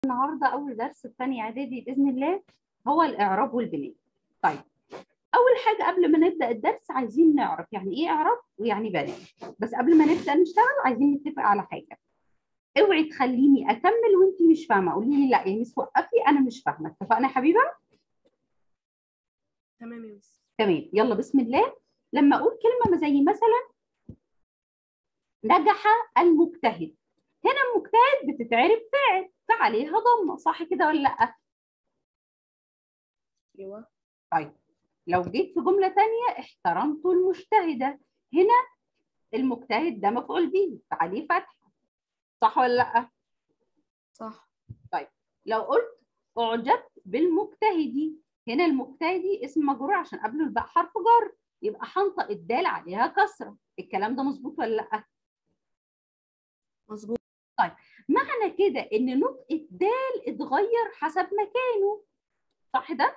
النهارده اول درس في ثانيه اعدادي باذن الله هو الاعراب والبناء طيب اول حاجه قبل ما نبدا الدرس عايزين نعرف يعني ايه اعراب ويعني بناء بس قبل ما نبدا نشتغل عايزين نتفق على حاجه اوعي تخليني اكمل وانت مش فاهمه قولي لي لا يا ميس وقفي انا مش فاهمه اتفقنا يا حبيبه تمام يا مس تمام يلا بسم الله لما اقول كلمه زي مثلا نجح المجتهد هنا المجتهد بتتعرف فاعل فعليها ضمه صح كده ولا لا ايوه طيب لو جيت في جمله ثانيه احترمت المجتهده هنا المجتهد ده مفعول به فعليه فتحه صح ولا لا صح لو قلت اعجبت بالمجتهد هنا المجتهدي اسم مجرور عشان قبله الباء حرف جر يبقى هنطق الدال عليها كسره الكلام ده مظبوط ولا لا مظبوط معنى كده ان نطق الدال اتغير حسب مكانه صح ده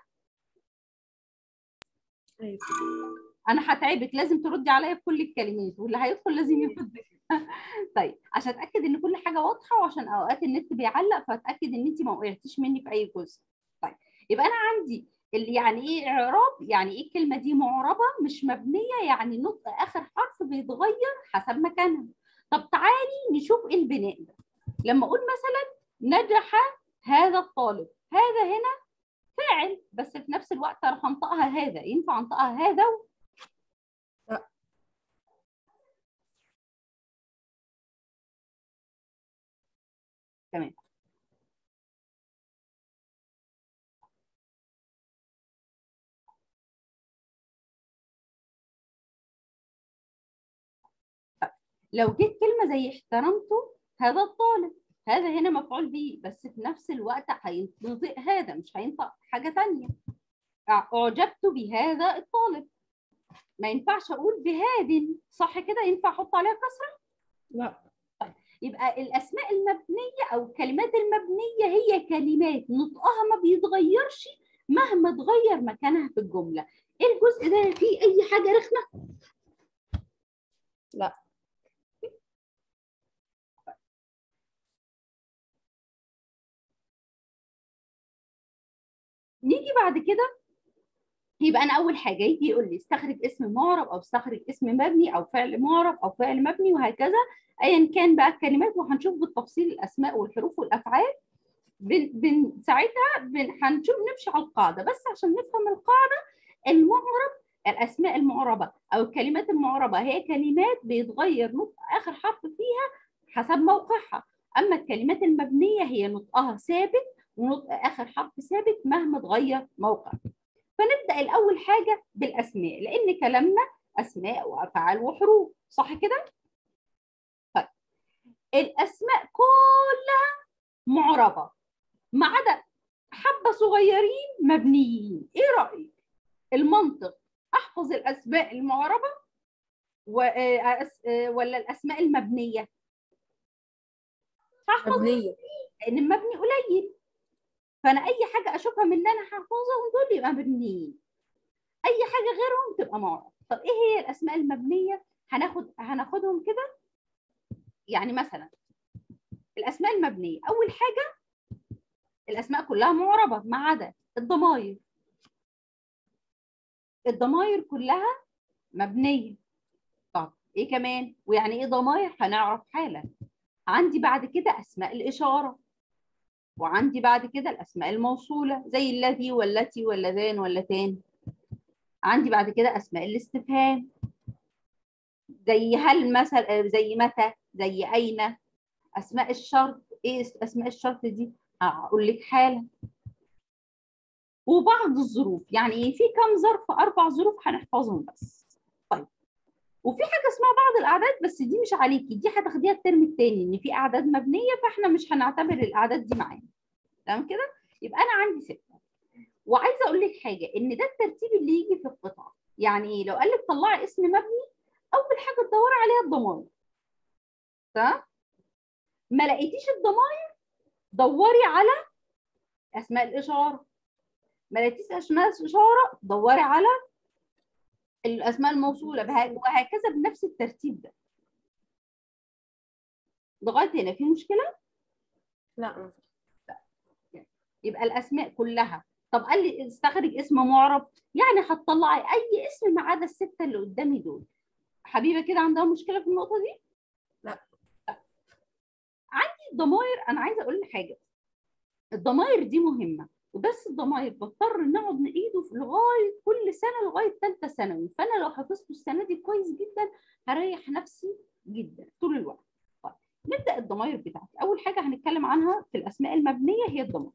ايوه انا هتعبك لازم تردي عليا بكل الكلمات واللي هيدخل لازم يرد طيب عشان اتاكد ان كل حاجه واضحه وعشان اوقات النت بيعلق فاتاكد ان انت ما وقعتيش مني في اي جزء طيب يبقى انا عندي اللي يعني ايه اعراب يعني ايه الكلمه دي معربه مش مبنيه يعني نطق اخر حرف بيتغير حسب مكانها طب تعالي نشوف البناء ده لما اقول مثلا نجح هذا الطالب هذا هنا فاعل بس في نفس الوقت انا هنطقها هذا ينفع انطقها هذا لا. تمام طيب، لو جيت كلمة زي احترمته هذا الطالب هذا هنا مفعول به بس في نفس الوقت هينطق هذا مش هينطق حاجة تانية أعجبت بهذا الطالب ما ينفعش أقول بهاد صح كده ينفع أحط عليها كسرة لا يبقى الأسماء المبنية أو الكلمات المبنية هي كلمات نطقها ما بيتغيرش مهما اتغير مكانها في الجملة إيه الجزء ده فيه أي حاجة رخمة؟ لا نيجي بعد كده يبقى انا اول حاجه يجي يقول لي استخرج اسم معرب او استخرج اسم مبني او فعل معرب او فعل مبني وهكذا ايا كان بقى الكلمات وهنشوف بالتفصيل الاسماء والحروف والافعال بن بن ساعتها بن هنشوف نمشي على القاعده بس عشان نفهم القاعده المعرب الاسماء المعربه او الكلمات المعربه هي كلمات بيتغير نطق اخر حرف فيها حسب موقعها اما الكلمات المبنيه هي نطقها ثابت ونطق اخر حرف ثابت مهما اتغير موقع فنبدا الاول حاجه بالاسماء لان كلامنا اسماء وافعال وحروف صح كده طيب الاسماء كلها معربه ما عدا حبه صغيرين مبنيين ايه رايك المنطق احفظ الاسماء المعربه و... آه، أس- آه، ولا الاسماء المبنيه هحفظ مبنية لان المبني قليل فانا اي حاجه اشوفها من اللي انا حافظهم دول يبقى مبنيين اي حاجه غيرهم تبقى معرب طب ايه هي الاسماء المبنيه هناخد هناخدهم كده يعني مثلا الاسماء المبنيه اول حاجه الاسماء كلها معربه ما عدا الضمائر الضمائر كلها مبنيه طب ايه كمان ويعني ايه ضمائر هنعرف حالا عندي بعد كده اسماء الاشاره وعندي بعد كده الاسماء الموصوله زي الذي والتي واللذان واللتان عندي بعد كده اسماء الاستفهام زي هل مثلا زي متى زي اين اسماء الشرط ايه اسماء الشرط دي هقول لك حالا وبعض الظروف يعني في كم ظرف اربع ظروف هنحفظهم بس طيب وفي حاجه اسمها بعض الاعداد بس دي مش عليكي دي هتاخديها الترم الثاني ان في اعداد مبنيه فاحنا مش هنعتبر الاعداد دي معانا تمام كده يبقى انا عندي سته وعايزه اقول لك حاجه ان ده الترتيب اللي يجي في القطعه يعني ايه لو قال لك طلعي اسم مبني اول حاجه تدوري عليها الضمائر تمام ما لقيتيش الضمائر دوري على اسماء الاشاره ما لقيتيش اسماء الاشاره دوري على الاسماء الموصوله بها- وهكذا بنفس الترتيب ده لغايه هنا في مشكله لا ما في. يبقى الاسماء كلها طب قال لي استخرج اسم معرب يعني هتطلعي اي اسم ما عدا السته اللي قدامي دول حبيبه كده عندها مشكله في النقطه دي لا. لا. عندي الضمائر انا عايزه اقول لك حاجه الضمائر دي مهمه وبس الضمائر بضطر نقعد نعيده في لغايه كل سنه لغايه ثالثه ثانوي فانا لو حفظته السنه دي كويس جدا هريح نفسي جدا طول الوقت طيب نبدا الضمائر بتاعتي اول حاجه هنتكلم عنها في الاسماء المبنيه هي الضمائر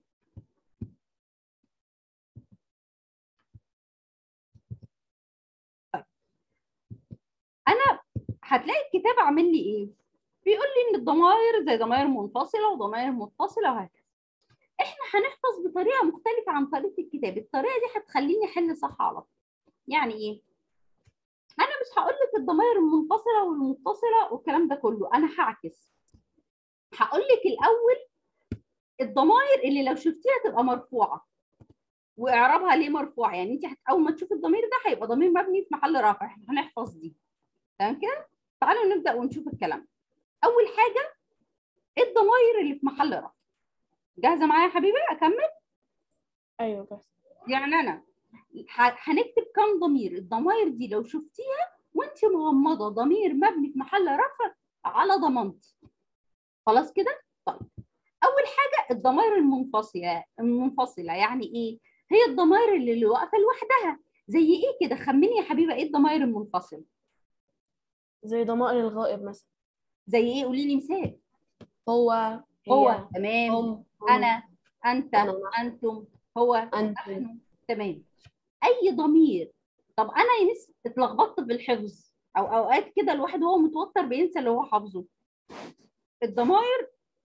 طيب. انا هتلاقي الكتاب عامل لي ايه بيقول لي ان الضمائر زي ضمائر منفصله وضمائر متصله وهكذا احنا هنحفظ بطريقه مختلفه عن طريقه الكتاب الطريقه دي هتخليني احل صح على طول يعني ايه انا مش هقول لك الضمائر المنفصله والمتصله والكلام ده كله انا هعكس هقول لك الاول الضمائر اللي لو شفتيها تبقى مرفوعه واعرابها ليه مرفوع يعني انت اول ما تشوفي الضمير ده هيبقى ضمير مبني في محل رفع احنا هنحفظ دي تمام كده تعالوا نبدا ونشوف الكلام اول حاجه الضمائر اللي في محل رفع جاهزه معايا يا حبيبي اكمل ايوه بس يعني انا هنكتب كام ضمير الضمائر دي لو شفتيها وانت مغمضه ضمير مبني في محل رفع على ضمانتي خلاص كده طيب اول حاجه الضمائر المنفصله المنفصله يعني ايه هي الضمائر اللي, اللي واقفه لوحدها زي ايه كده خمني يا حبيبه ايه الضمائر المنفصله زي ضمائر الغائب مثلا زي ايه قولي لي مثال هو هي هو تمام هم هم، انا انت أنا، نحن. انتم هو انتم نحن تمام اي ضمير طب انا يا ناس اتلخبطت في الحفظ او اوقات كده الواحد وهو متوتر بينسى اللي هو حافظه الضمائر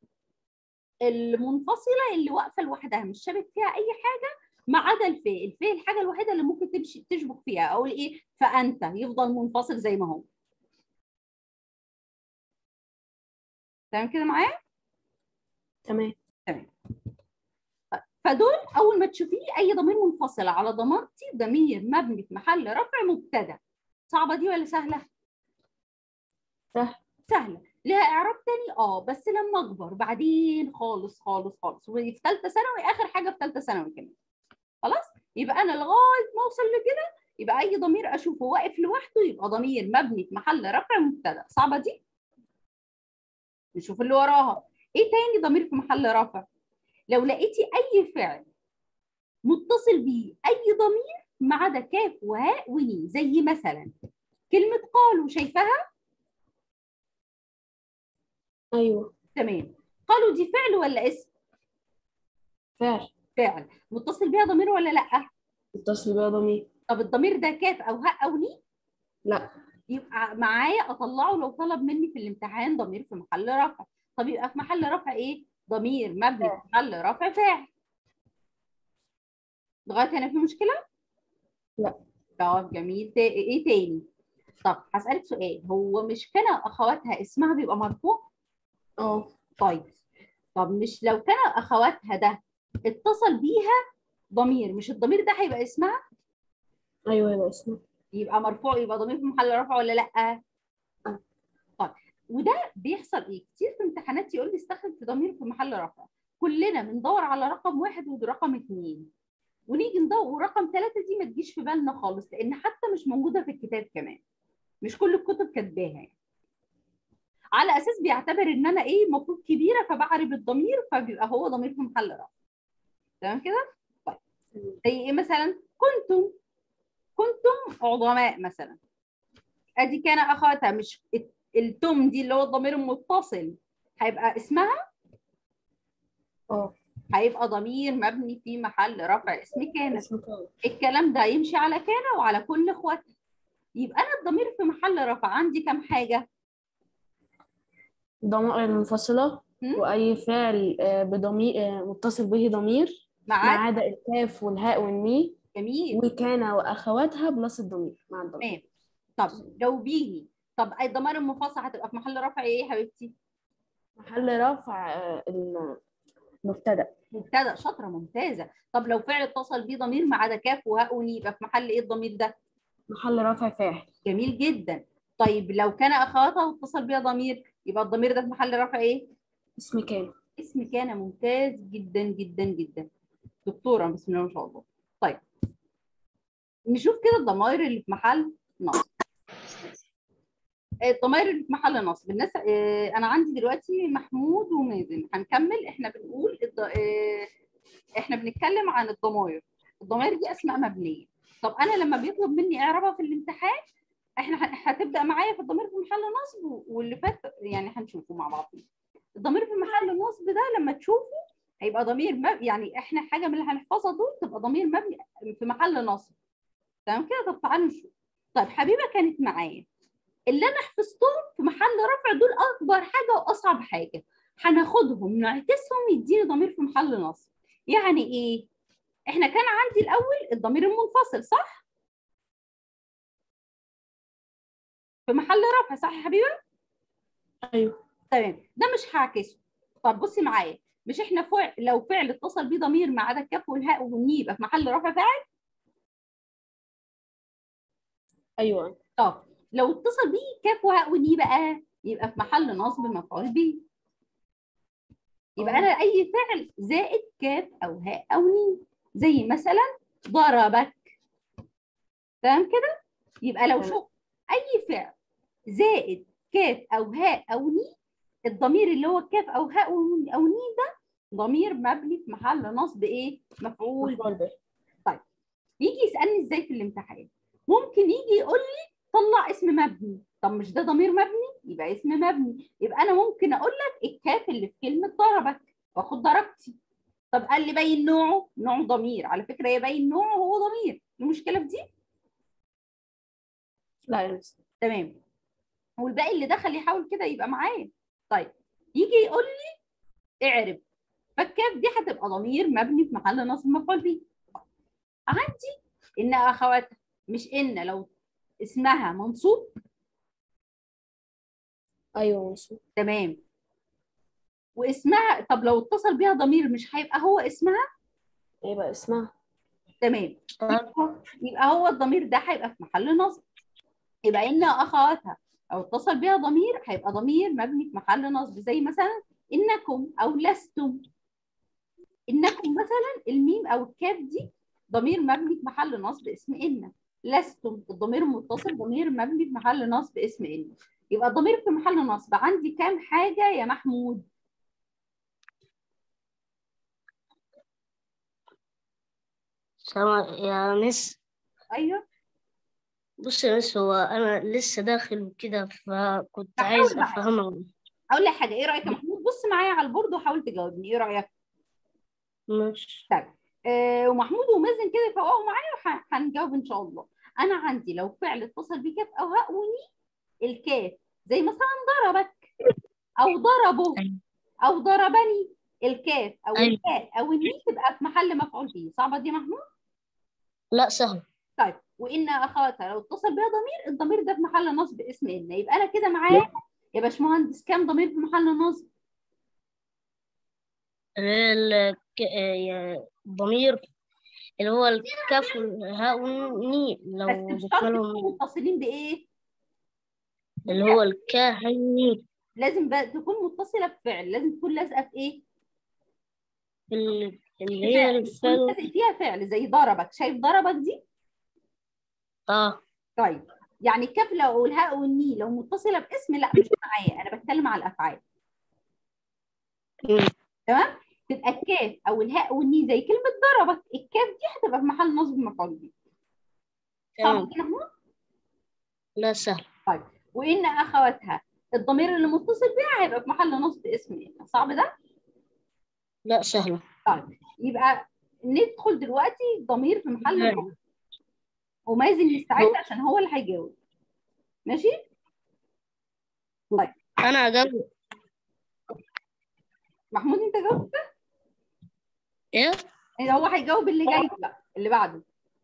المنفصله اللي واقفه لوحدها مش شابك فيها اي حاجه ما عدا الفاء الفاء الحاجه الوحيده اللي ممكن تمشي تشبك فيها اقول ايه فانت يفضل منفصل زي ما هو تمام كده معايا تمام فدول اول ما تشوفيه اي ضمير منفصل على ضمانتي ضمير مبني في محل رفع مبتدا صعبه دي ولا سهله سهل سهله ليها اعراب تاني اه بس لما اكبر بعدين خالص خالص خالص وفي ثالثه ثانوي اخر حاجه في ثالثه ثانوي كمان خلاص يبقى انا لغايه ما اوصل لكده يبقى اي ضمير اشوفه واقف لوحده يبقى ضمير مبني في محل رفع مبتدا صعبه دي نشوف اللي وراها ايه تاني ضمير في محل رفع لو لقيتي اي فعل متصل بيه اي ضمير ما عدا كاف وهاء وني زي مثلا كلمه قالوا شايفاها ايوه تمام قالوا دي فعل ولا اسم فعل فعل متصل بيها ضمير ولا لا اتصل بيها ضمير طب الضمير ده كاف او هاء او ني لا يبقى معايا اطلعه لو طلب مني في الامتحان ضمير في محل رفع طب يبقى في محل رفع ايه ضمير مبني في محل رفع فاعل لغايه هنا في مشكله لا. طب جميل تا- ايه تاني طب هسألك سؤال هو مش كان اخواتها اسمها بيبقى مرفوع اه طيب طب مش لو كان اخواتها ده اتصل بيها ضمير مش الضمير ده هيبقى اسمها ايوه يبقى اسمه يبقى مرفوع يبقى ضمير في محل رفع ولا لا آه. طيب وده بيحصل ايه كتير في امتحانات يقول لي استخرج في ضمير في محل رفع كلنا بندور على رقم واحد ورقم اثنين ونيجي ندور ورقم ثلاثة دي ما تجيش في بالنا خالص لان حتى مش موجوده في الكتاب كمان مش كل الكتب كاتباها يعني على اساس بيعتبر ان انا ايه المفروض كبيره فبعرب الضمير فبيبقى هو ضمير في محل رفع تمام كده طيب زي ايه مثلا كنتم كنتم عظماء مثلا ادي كان اخواتها مش الت- التم دي اللي هو الضمير المتصل هيبقى اسمها اه هيبقى ضمير مبني في محل رفع اسم كان اسمه كده الكلام ده يمشي على كان وعلى كل اخواتها يبقى انا الضمير في محل رفع عندي كام حاجه ضمائر منفصلة هم؟ وأي فعل آه، بضمير آه، متصل به ضمير ما معاك عدا الكاف والهاء والمي جميل وكان وأخواتها بلس الضمير مع الضمير تمام طب لو بيجي طب الضمائر المنفصله هتبقى في محل رفع ايه يا حبيبتي محل رفع آه، المبتدأ مبتدا شاطره ممتازه طب لو فعل اتصل بيه ضمير ما عدا كاف وهاء وني يبقى في محل ايه الضمير ده محل رفع فاعل جميل جدا طيب لو كان اخواتها واتصل بيها ضمير يبقى الضمير ده في محل رفع ايه اسم كان اسم كان ممتاز جدا جدا جدا دكتورة بسم الله ما شاء الله طيب نشوف كده الضمائر اللي في محل نصب الضمائر اللي في محل نصب الناس آه، انا عندي دلوقتي محمود ومازن هنكمل احنا بنقول الض... آه، احنا بنتكلم عن الضمائر الضمائر دي اسماء مبنيه طب انا لما بيطلب مني اعرابها في الامتحان احنا ه- هتبدا معايا في الضمير في محل نصب و- واللي فات يعني هنشوفه مع بعض الضمير في محل النصب ده لما تشوفه هيبقى ضمير مب... يعني احنا حاجه من اللي هنحفظها دول تبقى ضمير مبني في محل نصب تمام كده طب تعالوا نشوف طيب حبيبه كانت معايا اللي انا حفظتهم في محل رفع دول اكبر حاجه واصعب حاجه هناخدهم نعكسهم يديني ضمير في محل نصب يعني ايه احنا كان عندي الاول الضمير المنفصل صح في محل رفع صح يا حبيبه ايوه تمام ده مش هعكسه طب بصي معايا مش احنا فعل لو فعل اتصل بيه ضمير ما عدا الكاف والهاء والني يبقى في محل رفع فاعل ايوه طب لو اتصل بيه كاف وهاء وني بقى يبقى في محل نصب مفعول به يبقى آه. انا اي فعل زائد كاف او هاء او ني زي مثلا ضربك تمام كده يبقى لو تمام. شوف اي فعل زائد كاف او هاء او ني الضمير اللي هو كاف او هاء او أو ني ده ضمير مبني في محل نصب ايه مفعول مفعول به يجي يسالني ازاي في الامتحان ممكن يجي يقول لي طلع اسم مبني طب مش ده ضمير مبني يبقى اسم مبني يبقى انا ممكن اقول لك الكاف اللي في كلمه ضربك واخد درجتي طب قال لي بين نوعه نوعه ضمير على فكره يبين نوعه هو ضمير المشكله في دي لا يا مس تمام والباقي اللي دخل يحاول كده يبقى معايا طيب يجي يقول لي اعرب فالكاف دي هتبقى ضمير مبني في محل نصب مفعول به عندي ان اخواتها مش ان لو اسمها منصوب ايوه مس تمام واسمها طب لو اتصل بيها ضمير مش هيبقى هو اسمها يبقى اسمها تمام يبقى هو الضمير ده هيبقى في محل نصب يبقى ان اخواتها او اتصل بيها ضمير هيبقى ضمير مبني في محل نصب زي مثلا انكم او لستم انكم مثلا الميم او الكاف دي ضمير مبني في محل نصب اسم ان لستم الضمير المتصل ضمير مبني في محل نصب اسم ان يبقى الضمير في محل نصب عندي كام حاجه يا محمود سلام يا مس ايوه بص يا مس هو انا لسه داخل وكده فكنت طب عايز حاول معايا. افهمها اقول لك حاجه ايه رايك يا محمود بص معايا على البورد وحاول تجاوبني ايه رايك مش آه ومحمود ومازن كده يفوقوا معايا وهنجاوب ان شاء الله انا عندي لو فعل اتصل بكاف او هاء وني الكاف زي مثلا ضربك او ضربه أيوة. او ضربني الكاف او أيوة. الهاء او الني تبقى في محل مفعول به صعبه دي يا محمود لا سهل طيب وان اخواتها لو اتصل بها ضمير الضمير ده في محل نصب اسم ان يبقى انا كده معايا يا باشمهندس كام ضمير في محل نصب ال- ك- آه، الضمير اللي هو الكاف والهاء والني لو بس مش شرط ذكرهم يكونوا متصلين بايه اللي هو الكاهني لازم بقى تكون متصله بفعل لازم تكون لازقه في ايه ال- اللي هي فعل. الفعل يكون لازق فيها فعل زي ضربك شايف ضربك دي اه طيب يعني الكاف لو الهاء والني لو متصله باسم لا مش معايا انا بتكلم على الافعال مم. تمام تبقى الكاف او الهاء والني زي كلمه ضربك الكاف دي هتبقى في محل نصب مفعول به تمام صعب كده محمود؟ لا سهل وان اخواتها الضمير اللي متصل بيها هيبقى في محل نصب اسم إن. صعب ده لا سهل طيب يبقى ندخل دلوقتي ضمير في محل نعم. نصب ومازن يستعد عشان هو اللي هيجاوب ماشي انا اجاوب محمود انت جاوب ايه هو هيجاوب اللي جاي بقى اللي بعده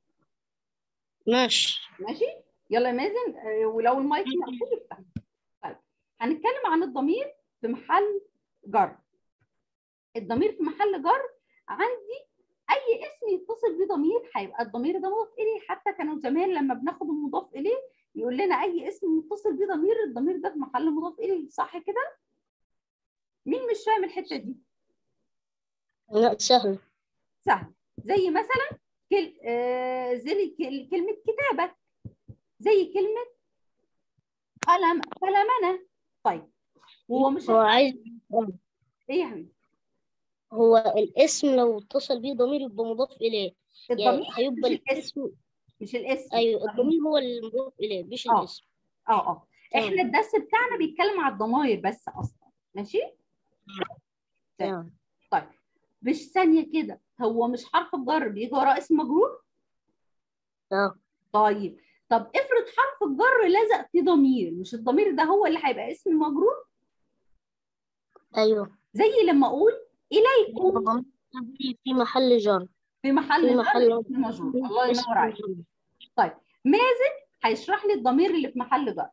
ماشي ماشي يلا يا مازن آه، ولو المايك مقفول افتح طيب هنتكلم عن الضمير في محل جر الضمير في محل جر عندي اي اسم يتصل بيه ضمير هيبقى الضمير ده مضاف اليه حتى كانوا زمان لما بناخد المضاف اليه يقول لنا اي اسم متصل بيه ضمير الضمير ده في محل مضاف اليه صح كده مين مش فاهم الحته دي لا سهل سهل زي مثلا كل... آه زي كل... كلمه كتابه زي كلمه قلم قلمنا طيب هو مش هو عايز ايه يا حبيبي هو الاسم لو اتصل بيه ضمير يبقى مضاف إليه يعني الضمير هيبقى مش الاسم الاسم مش الاسم أيوه الضمير هو المضاف إليه مش آه. الاسم اه اه تمام. احنا الدرس بتاعنا بيتكلم على الضماير بس اصلا ماشي تمام طيب مش ثانيه كده هو مش حرف الجر بيجي وراه اسم مجرور اه طيب طب افرض حرف الجر لزق في ضمير مش الضمير ده هو اللي هيبقى اسم مجرور أيوه زي لما اقول اليكم الضمير في محل جر في محل في جر محل اسم مجرور الله اسم ينور عليك جر. طيب مازن هيشرح لي الضمير اللي في محل جر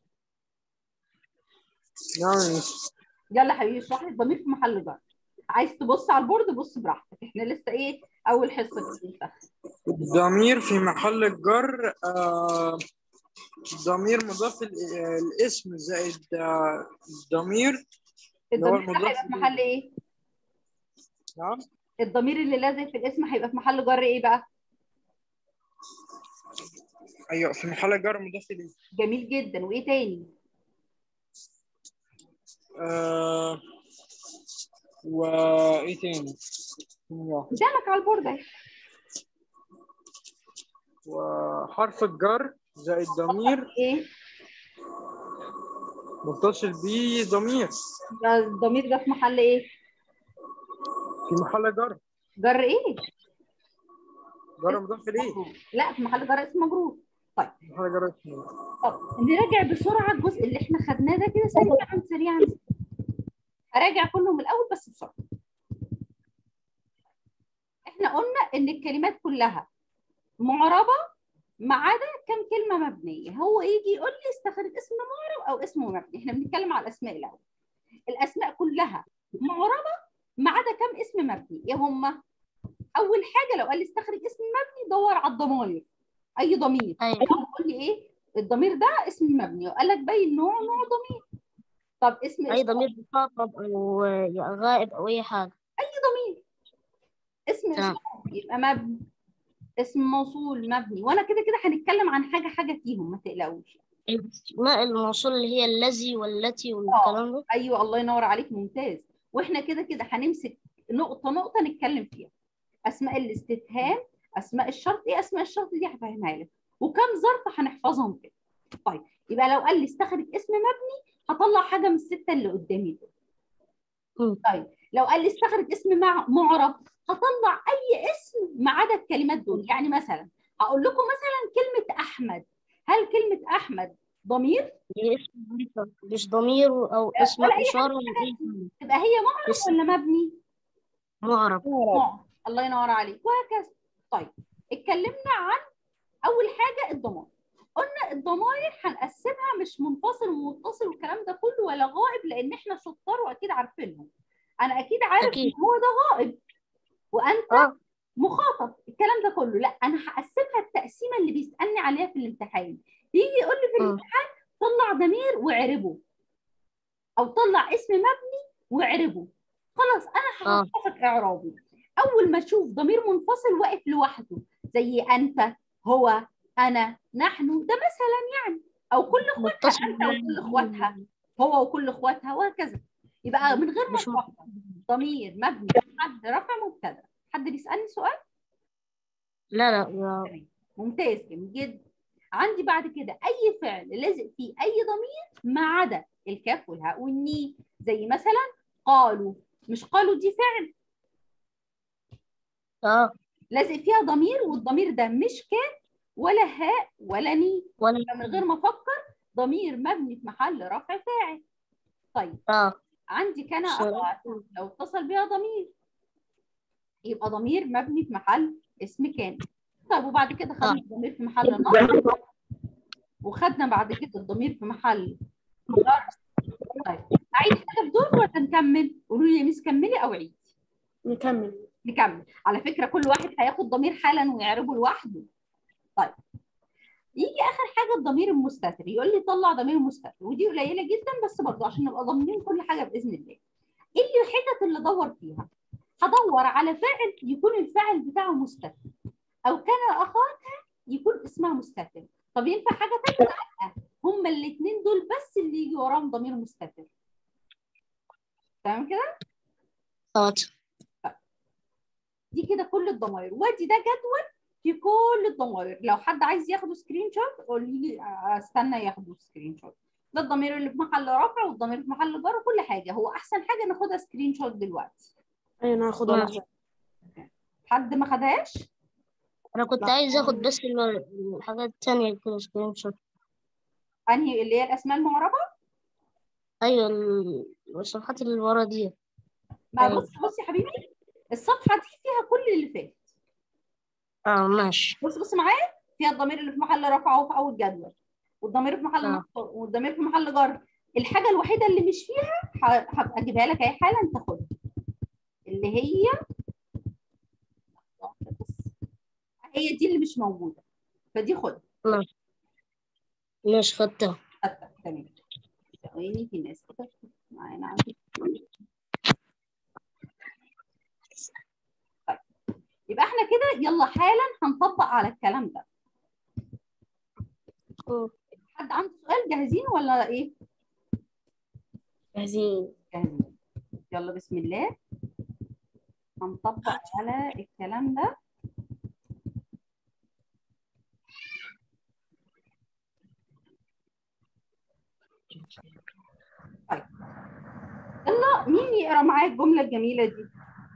يعني يلا حبيبي اشرح لي الضمير في محل جر عايز تبص على البورد بص براحتك احنا لسه ايه اول حصه جديده الضمير في محل الجر آه، ضمير مضاف ال- الاسم زائد آه، الضمير اللي هو الضمير ده المضاف هيبقى في محل ايه نعم الضمير اللي لازق في الاسم هيبقى في محل جر ايه بقى ايوه في محل الجر مضاف اليه جميل جدا وايه تاني آه، وايه تاني؟ واحد. قدامك على البورد اهي وحرف الجر زائد ضمير ايه متصل بيه ضمير ده الضمير ده في محل ايه في محل جر جر ايه جر مضاف اليه مجرور. لا في محل جر اسم مجرور طيب في محل جر اسمه طب نراجع بسرعه الجزء اللي احنا خدناه ده كده سريعا سريعا هراجع كله من الاول بس بسرعه احنا قلنا ان الكلمات كلها معربه ما عدا كم كلمه مبنيه هو يجي يقول لي استخرج اسم معرب او اسم مبني احنا بنتكلم على الاسماء الاول الاسماء كلها معربه ما عدا كم اسم مبني ايه هم اول حاجه لو قال لي استخرج اسم مبني دور على الضمائر اي ضمير أيوه يقول لي ايه الضمير ده اسم مبني وقال لك باين نوع نوع ضمير طب اسم أي ضمير مخاطب أو غائب أو أي حاجة ضمير اسم تمام. إشارة يبقى مبني اسم موصول مبني وانا كده كده هنتكلم عن حاجه حاجه فيهم ما تقلقوش الأسماء الموصول اللي هي الذي والتي والكلام ده ايوه الله ينور عليك ممتاز واحنا كده كده هنمسك نقطه نقطه نتكلم فيها اسماء الاستفهام اسماء الشرط ايه اسماء الشرط دي هفهمها لك وكم ظرف هنحفظهم كده طيب يبقى لو قال لي استخرج اسم مبني هطلع حاجه من السته اللي قدامي دول مم. طيب لو قال لي استخرج اسم مع معرب هطلع اي اسم ما عدا الكلمات دول يعني مثلا هقول لكم مثلا كلمه احمد هل كلمه احمد ضمير دي اسم ضمير، مش ضمير أو اسم ولا أي إشارة ولا أي حاجة. تبقى هي معرب اسم ولا مبني معرب معرب الله ينور عليك وهكذا طيب اتكلمنا عن اول حاجه الضمائر قلنا الضمائر هنقسمها مش منفصل ومتصل والكلام ده كله ولا غائب لان احنا شطار واكيد عارفينهم انا اكيد عارف أكيد. ان هو ده غائب وانت اه مخاطب الكلام ده كله لا انا هقسمها التقسيمه اللي بيسالني عليها في الامتحان يجي يقول لي في مم. الامتحان طلع ضمير واعربه او طلع اسم مبني واعربه خلاص انا آه. هعرفك اعرابه اول ما اشوف ضمير منفصل واقف لوحده زي انت هو انا نحن ده مثلا يعني او كل اخواتها متصل انت وكل اخواتها هو وكل اخواتها وهكذا يبقى من غير ما مش تفكر ضمير مبني حد رفع مبتدا حد بيسالني سؤال لا لا يا- تمام ممتاز جميل جدا عندي بعد كده اي فعل لازق فيه اي ضمير ما عدا الكاف والهاء والني زي مثلا قالوا مش قالوا دي فعل اه لازق فيها ضمير والضمير ده مش كاف ولا هاء ولا ني ولا من غير ما افكر ضمير مبني في محل رفع فاعل طيب اه عندي كان سؤال. أطعت لو اتصل بيها ضمير يبقى ضمير مبني في محل اسم كان طيب وبعد كده خدنا آه. الضمير في محل نصب وخدنا بعد كده الضمير في محل جر طيب اعيد حاجه في دول ولا نكمل؟ قولوا لي يا ميس كملي او عيد نكمل نكمل على فكره كل واحد هياخد ضمير حالا ويعربه لوحده طيب يجي اخر حاجه الضمير المستتر يقول لي طلع ضمير مستتر ودي قليله جدا بس برضه عشان نبقى ضامنين كل حاجه باذن الله ايه اللي الحتت اللي ادور فيها هدور على فاعل يكون الفاعل بتاعه مستتر او كان اخواتها يكون اسمها مستتر طب ينفع حاجه ثانيه لا هما الاثنين دول بس اللي يجي وراهم ضمير مستتر تمام كده حاضر دي كده كل الضمائر وادي ده جدول في كل الضمائر لو حد عايز ياخده سكرين شوت قولي لي استنى ياخده سكرين شوت ده الضمير اللي في محل رفع والضمير في محل جر وكل حاجه هو احسن حاجه ناخدها سكرين شوت دلوقتي ايوه انا هاخدها ماشي. لحظة. حد ما خدهاش انا كنت لا. عايز اخد بس ال- الحاجات التانية كده سكرين شوت انهي اللي هي الاسماء المعربه ايوه ال- الصفحات اللي ورا دي ما أيوة. بص بص يا حبيبي الصفحه دي فيها كل اللي فات اه ماشي بص بص معايا فيها الضمير اللي في محل رفع وفي اول جدول والضمير في محل آه. نصب والضمير في محل جر الحاجه الوحيده اللي مش فيها ه- هبقى اجيبها لك اي حاله انت خدها اللي هي بس. هي دي اللي مش موجوده فدي خدها ماشي خدتها خدتها تمام ثواني في ناس كده معانا عندي طيب يبقى احنا كده يلا حالا هنطبق على الكلام ده مم. حد عنده سؤال جاهزين ولا ايه؟ جاهزين جاهزين يلا بسم الله هنطبق على الكلام ده طيب يلا مين يقرا معايا الجملة الجميلة دي؟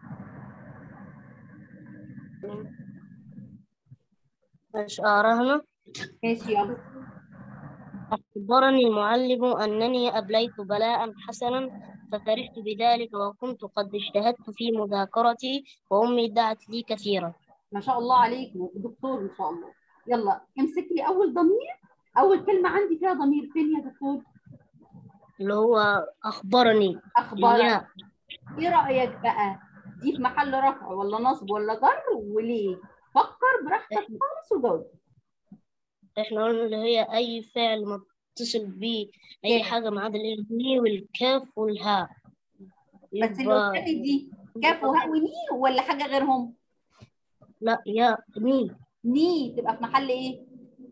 ماشي أراهنا ماشي يلا أخبرني المعلم أنني أبليت بلاء حسنا ففرحت بذلك وكنت قد اجتهدت في مذاكرتي وأمي دعت لي كثيرا ما شاء الله عليك دكتور ان شاء الله يلا امسك لي اول ضمير اول كلمة عندي فيها ضمير فين يا دكتور؟ اللي هو أخبرني اخبارك إياه ايه رأيك بقى؟ دي في محل رفع ولا نصب ولا جر وليه؟ فكر براحتك خالص وجاوب إحنا قلنا اللي هي أي فعل متصل به أي حاجة ما عدا الإيه والكاف والهاء بس اللي يبقى قدامي دي كاف وهاء وني ولا حاجة غيرهم؟ لا يا مين ني تبقى في محل ايه؟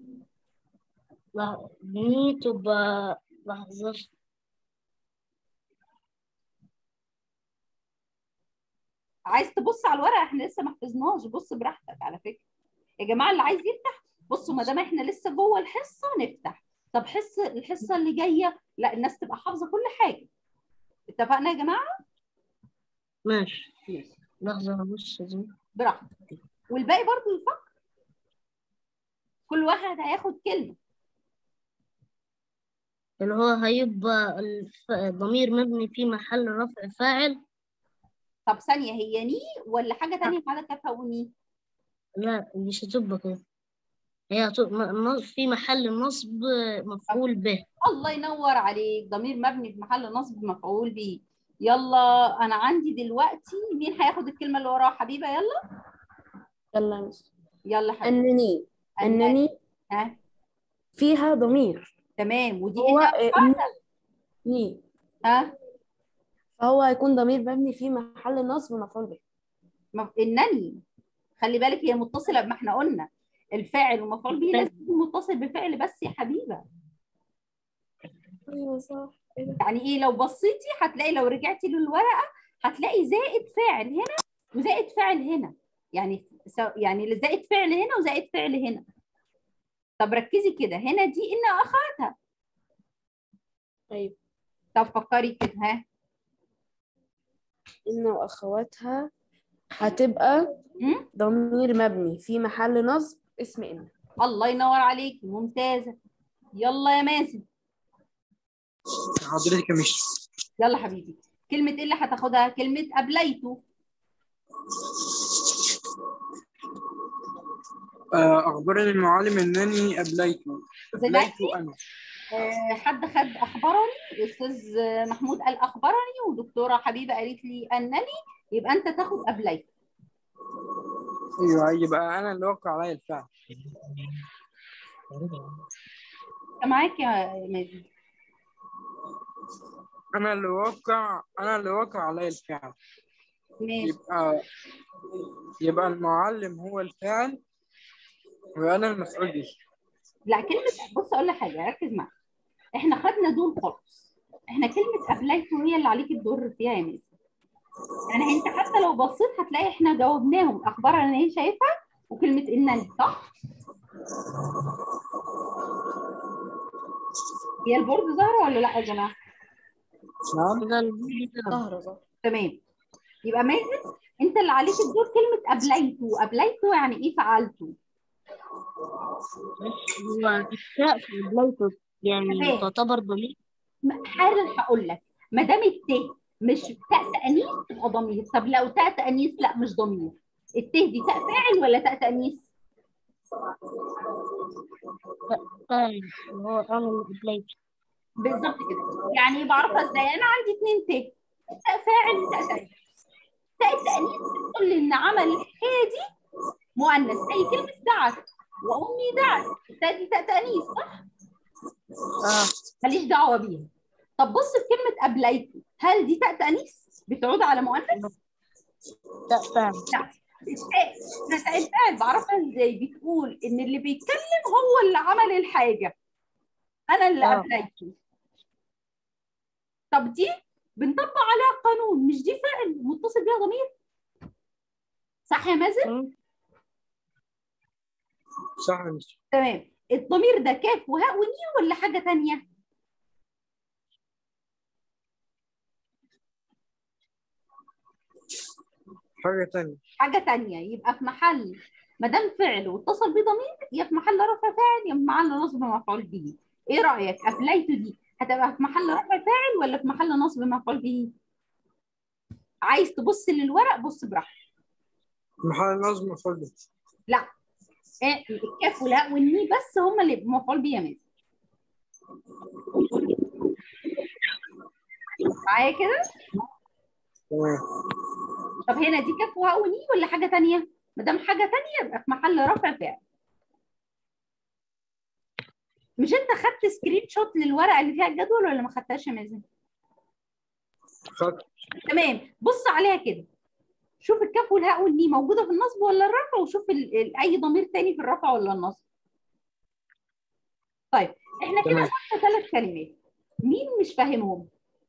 لا ني تبقى لحظة عايز تبص على الورقة احنا لسه ما حفظناش بص براحتك على فكرة يا جماعة اللي عايز يفتح بصوا ما دام احنا لسه جوه الحصة نفتح طب حص الحصة اللي جاية لا الناس تبقى حافظة كل حاجة اتفقنا يا جماعة؟ ماشي ماشي لحظة بص دي براحتك والباقي برضو يفكر كل واحد هياخد كلمة اللي هو هيبقى الف- الضمير مبني في محل رفع فاعل طب ثانية هي ني ولا حاجة تانية بعد كافها وني؟ لا مش هتبقى كده هي هتبقى م- م- في محل نصب مفعول به الله ينور عليك ضمير مبني في محل نصب مفعول به يلا انا عندي دلوقتي مين هياخد الكلمه اللي وراها حبيبه يلا يلا يا مس يلا حبيبه انني انني ها فيها ضمير تمام ودي هو إيه؟ آه، ني ها فهو هيكون ضمير مبني في محل نصب مفعول به مف- انني خلي بالك هي متصله ما احنا قلنا الفاعل ومفعول به لازم يكون متصل بفعل بس يا حبيبه ايوه صح ايه ده يعني ايه لو بصيتي هتلاقي لو رجعتي للورقه هتلاقي زائد فاعل هنا وزائد فاعل هنا يعني سو- يعني زائد فعل هنا وزائد فعل هنا طب ركزي كده هنا دي ان اخواتها ايوه طب فكري كده ها ان واخواتها هتبقى مم؟ ضمير مبني في محل نصب اسم ان الله ينور عليك ممتازه يلا يا مازن حضرتك يا مش يلا حبيبي كلمه ايه اللي هتاخدها كلمه قبليته آه، أخبرني المعلم أنني أبليت زي ما أبليت أنا آه، حد خد اخبرني استاذ محمود قال اخبرني ودكتوره حبيبه قالت لي انني يبقى انت تاخد قبليته أيوه يبقى أنا اللي وقع عليا الفعل أنت معاك يا مازن أنا اللي وقع أنا اللي وقع عليا الفعل ماشي يبقى يبقى المعلم هو الفاعل وأنا المفعول به لا كلمة بص أقول لك حاجة ركز معايا إحنا خدنا دول خالص إحنا كلمة أبليته هي اللي عليك الدور فيها يا ميس يعني أنت حتى لو بصيت هتلاقي إحنا جاوبناهم أخبارها إن هي شايفها وكلمة إنني صح؟ هي البورد ظاهرة ولا لا يا جماعة؟ نعم ده البيت ده. ظهر ظهر تمام يبقى مازن أنت اللي عليك الدور كلمة أبليته أبليته يعني إيه فعلته؟ هو التاء في بدايته يعني تمام. تعتبر ضمير حالا هقول لك ما دام الت مش تاء تانيث تبقى ضمير طب لو تاء تانيث لا مش ضمير الت دي تاء فاعل ولا تاء تانيث فاعل اللي هو أنا بدايته بالظبط كده يعني بعرفها ازاي انا عندي اتنين ت تاء فاعل وتاء تانيث تاء التانيث بتقول لي ان عمل الحكايه دي مؤنث زي كلمه دعت وامي دعت التاء دي تاء تانيث صح اه ماليش دعوه بيها طب بص في كلمه قبليته هل دي تاء تانيث بتعود على مؤنث تاء فاعل لا التاء انا سالتها بعرفها ازاي بتقول ان اللي بيتكلم هو اللي عمل الحاجه انا اللي آه. قبليته طب دي بنطبق عليها قانون مش دي فعل متصل بيها ضمير صح يا مازن مم. صح يا مستر تمام الضمير ده كاف وهاء وني ولا حاجه تانية حاجة تانية حاجه تانية يبقى في محل ما دام فعل واتصل بيه ضمير يا في محل رفع فاعل يا في محل نصب مفعول به ايه رايك افليته دي هتبقى في محل رفع فاعل ولا في محل نصب مفعول به عايز تبص للورق بص براحتك محل نظم مفعول به لا إيه، الكاف والهاء والني بس هم اللي مفعول بيه يا مازن معايا كده تمام طب هنا دي كاف وهاء وني ولا حاجه تانية ما دام حاجه تانية يبقى في محل رفع فاعل مش انت خدت سكرين شوت للورقه اللي فيها الجدول ولا ما خدتهاش يا مازن خط تمام بص عليها كده شوف الكاف والهاء والني موجوده في النصب ولا الرفع وشوف ال ال اي ضمير تاني في الرفع ولا النصب طيب احنا كده تمام. خدنا ثلاث كلمات مين مش فاهمهم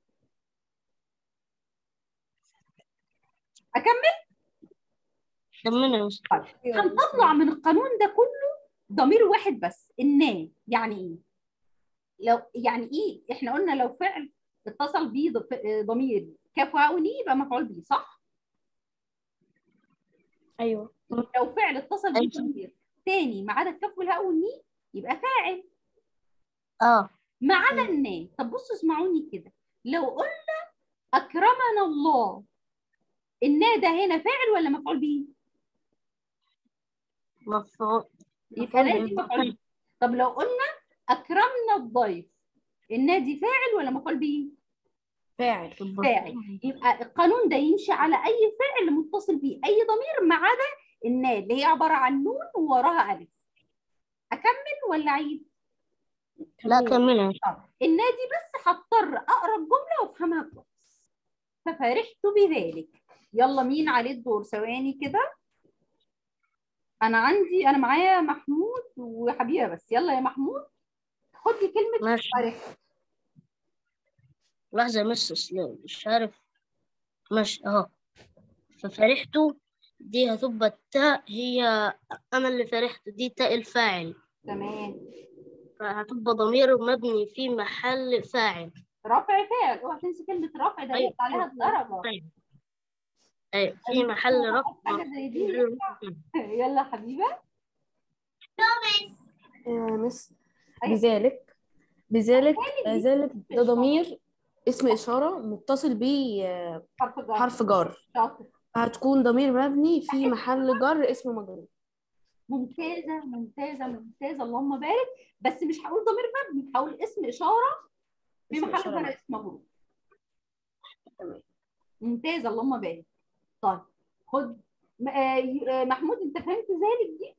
اكمل كملنا يا مستر طيب هنطلع من القانون ده كله ضمير واحد بس النا يعني ايه لو يعني ايه احنا قلنا لو فعل اتصل بيه ض- ضمير كاف وهاء وني يبقى مفعول به صح ايوه لو فعل اتصل بيه أيوة. ضمير تاني ما عدا الكاف والهاء والني يبقى فاعل اه ما عدا النا طب بصوا اسمعوني كده لو قلنا اكرمنا الله النا ده هنا فاعل ولا مفعول به مفعول يبقى مفعول لازم به. مفعول به طب لو قلنا اكرمنا الضيف النادي فاعل ولا مفعول به فاعل فاعل يبقى القانون ده يمشي على اي فعل متصل به اي ضمير ما عدا النا اللي هي عباره عن نون ووراها الف اكمل ولا عيد لا كملنا يا مستر. اه النادي بس هضطر اقرا الجمله وافهمها كويس ففرحت بذلك يلا مين عليه الدور ثواني كده انا عندي انا معايا محمود وحبيبه بس يلا يا محمود خد لي كلمه ماشي فرحت لحظة يا مستر لا، مش عارف ماشي اهو ففرحت دي هتبقى التاء هي انا اللي فرحت دي تاء الفاعل تمام فهتبقى ضمير مبني في محل فاعل رفع فاعل اوعى تنسي كلمه رفع ده أيوة. يبقى عليها الدرجه طيب أيوة. في محل رفع حاجه زي دي يلا يا حبيبه آه، مس أيوة. بذلك بذلك آه، دي ذلك ده إشارة. ضمير اسم إشارة متصل بيه آه، حرف جر حرف جر شاطر هتكون ضمير مبني في محل جر اسم مجرور ممتازه ممتازه ممتازه اللهم بارك بس مش هقول ضمير مبني هقول اسم اشاره في اسم محل إشارة جر مبني. اسم مجرور تمام. ممتازه اللهم بارك طيب خد م- آه، ي- آه، محمود انت فهمت ذلك دي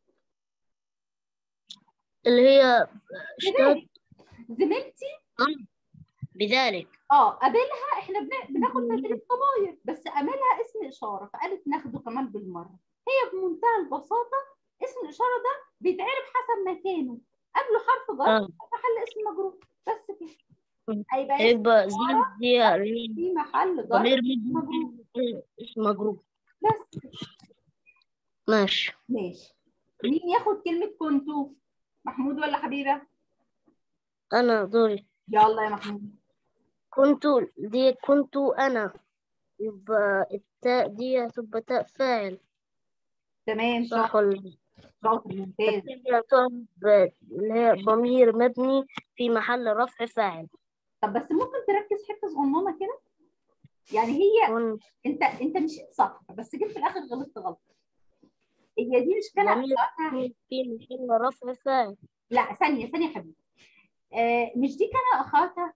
اللي هي اشتغل ذلك زميلتي بذلك اه قابلها احنا بن- بناخد تدريب ضماير بس قابلها اسم اشاره فقالت ناخده كمان بالمره هي بمنتهى البساطه اسم الاشاره ده بيتعرف حسب مكانه قبله حرف جر اه في محل اسم مجرور بس كده مم. هيبقى اسم هيبقى زي دي في محل جر ضمير مبني في اسم مجرور بس ماشي ماشي مين ياخد كلمه كنتوا محمود ولا حبيبه أنا دوري يلا يا محمود كنت دي كنت أنا يبقى التاء دي هتبقى تاء فاعل تمام صح شاطر ولا شاطر ممتاز التاء تعرف اللي هي ضمير مبني في محل رفع فاعل طب بس ممكن تركز حته صغننه كده يعني هي كنت انت انت مشيت صح بس جيت في الاخر غلطت غلط هي دي مش كده ضمير مبني في محل رفع فاعل لا ثانيه ثانيه يا حبيبي آه مش دي كان اخاتها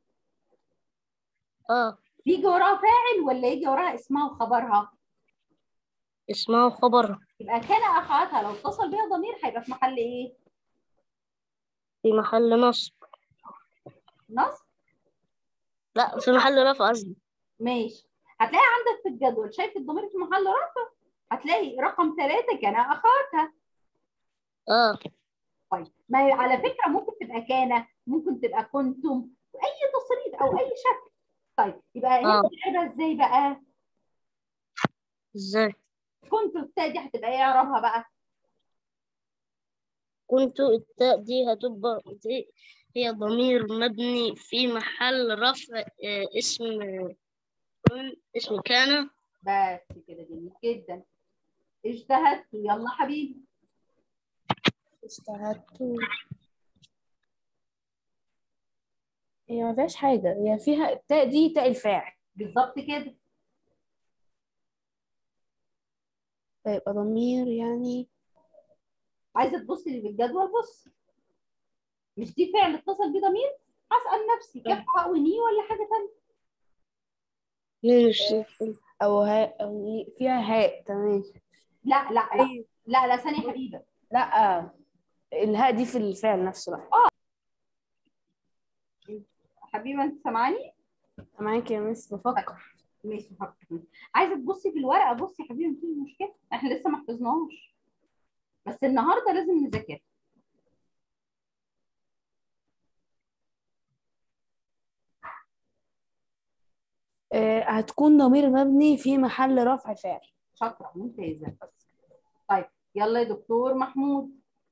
اه يجي وراها فاعل ولا يجي وراها اسمها وخبرها اسمه خبر يبقى كان اخاتها لو اتصل بيها ضمير هيبقى في محل ايه في محل نصب نصب لا في محل رفع قصدي ماشي هتلاقي عندك في الجدول شايف الضمير في محل رفع هتلاقي رقم ثلاثة كان اخاتها اه طيب ما هي على فكرة ممكن تبقى كان ممكن تبقى كنتم أي تصريف أو أي شكل طيب يبقى هنا آه. بنلعبها إزاي بقى؟ ازاي كنتوا التاء دي هتبقى إيه إعرابها بقى؟ كنت التاء دي هتبقى دي هي ضمير مبني في محل رفع آه، اسم اسم كان بس كده جميل جدا اجتهدت يلا حبيبي اجتهدت هي ما فيهاش حاجة هي فيها التاء دي تاء الفاعل بالظبط كده فيبقى ضمير يعني عايزة تبصي اللي في الجدول بص مش دي فعل اتصل بيه ضمير؟ هسأل نفسي كيف هاء وني ولا حاجة تانية؟ مش أو هاء أو ي- فيها هاء تمام لا لا لا لا لا ثانية يا حبيبة لا الهاء دي في الفعل نفسه لا حبيبة أنت سامعاني؟ معاك يا مس بفكر ماشي هفكر عايزه تبصي في الورقه بصي يا حبيبي مفيش مشكله احنا لسه ما حفظناهاش بس النهارده لازم نذاكر آه، هتكون ضمير مبني في محل رفع فاعل شاطره ممتازه طيب يلا يا دكتور محمود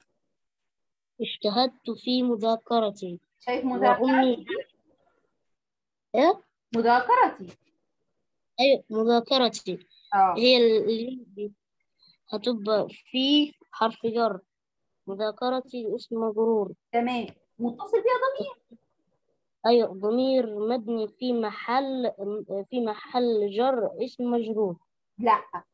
اجتهدت في مذاكرتي شايف وأمي مذاكرتي إيه؟ مذاكرتي أيوة مذاكرتي اه هي اللي دي هتبقى في حرف جر مذاكرتي اسم مجرور تمام متصل بيها ضمير أيوة ضمير مبني في محل في محل جر اسم مجرور لا